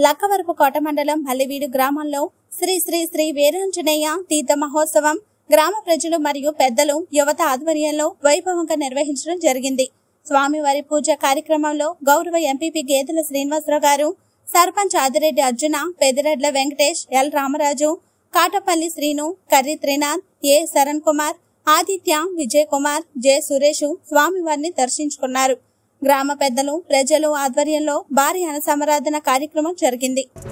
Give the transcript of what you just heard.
లక్కవరపు కోట మండలం మల్లివీడు గ్రామంలో శ్రీ శ్రీ శ్రీ వీరాంజనేయ తీర్థ మహోత్సవం గ్రామ ప్రజలు మరియు పెద్దలు యువత ఆధ్వర్యంలో వైభవంగా నిర్వహించడం జరిగింది స్వామివారి పూజ కార్యక్రమంలో గౌరవ MPP Gedela Srinivasarao garu sarpanch Adireddy Arjuna Pedireddla Venkatesh L Ramaraju Katapalli Srinu Karri Trinath A Sharan Kumar Aditya Vijay Kumar J Suresh స్వామివారిని దర్శించుకున్నారు గ్రామ పెద్దలు ప్రజలు ఆధ్వర్యంలో భారీ అన్నసమారాధన కార్యక్రమం జరిగింది